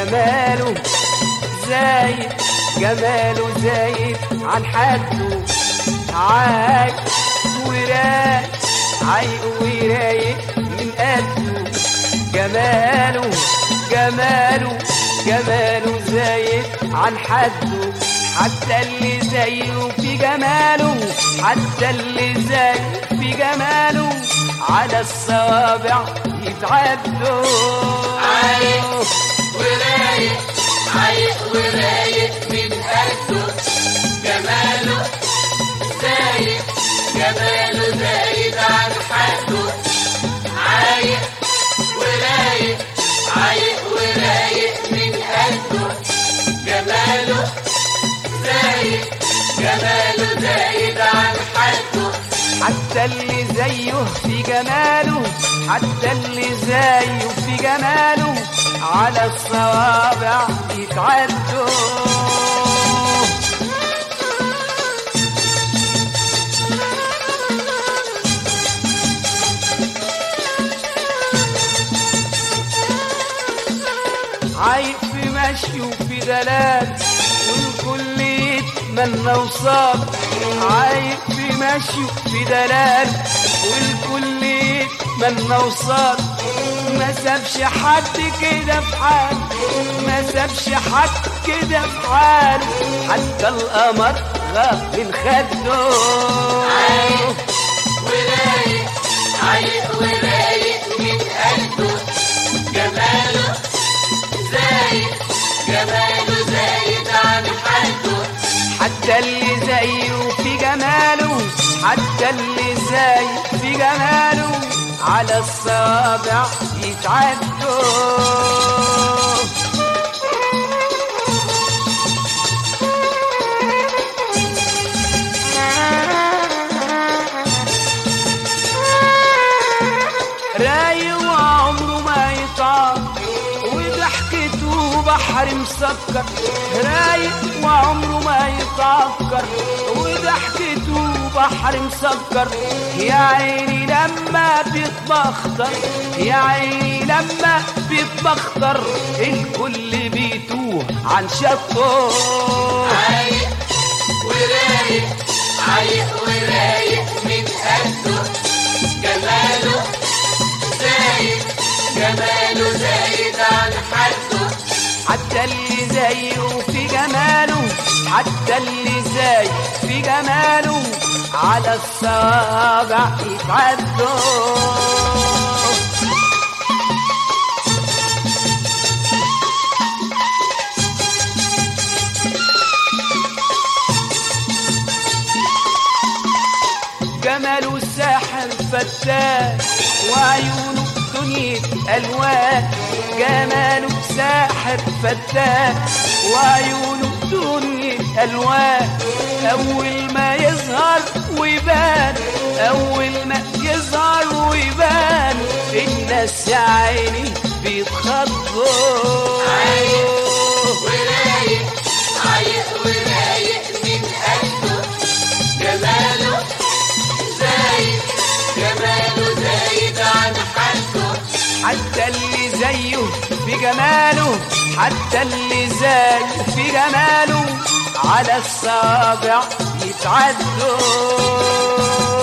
جماله زايد جماله زايد عن حده عايق ورايق عايق ورايق من قده جماله جماله جماله زايد عن حده حتى اللي زيه في جماله حتى اللي زيه في جماله على الصوابع يتعدوا عايق ورايق عايق ورايق من قده جماله زايد جماله زايد عن حده عايق ورايق عايق ورايق من قده جماله زايد جماله زايد عن حده حتى اللي زيه في جماله حتى اللي زيه في جماله على الصوابع يتعدوا عايق في مشي وفي دلال والكل يتمنى وصال عايق في مشي وفي دلال والكل يتمنى وصال ما سابش حد كده في حال ما سابش حد كده في حال حتى القمر غاب من خده عايق ورايق عايق ورايق من قلبه جماله زايد جماله زايد عن حده حتى اللي زيه في جماله حتى اللي زيه في جماله على الصابع يتعدوا رايق وعمره ما يطعم وضحكته بحر مسكر رايق وعمره ما يتعكر وضحكته بحر مسكر يا عيني لما بيتبختر يا عيني لما بيتبختر الكل بيتوه عن شطه عايق ورايق عايق ورايق من قده جماله زايد جماله زايد عن حده حتى اللي زيه في جماله حتى اللي زي في جماله على الصابع يتعدوا جماله الساحر فتان وعيونه دنيا ألوان جماله ساحر فتان وعيونه دنيا ألوان أول ما يظهر ويبان أول ما يظهر ويبان الناس يا عيني بيتخضوا عايق ورايق عايق ورايق من قده جماله زايد جماله زايد عن حده حتى اللي زيه في جماله حتى اللي زيه في جماله على الصابع يتعدوا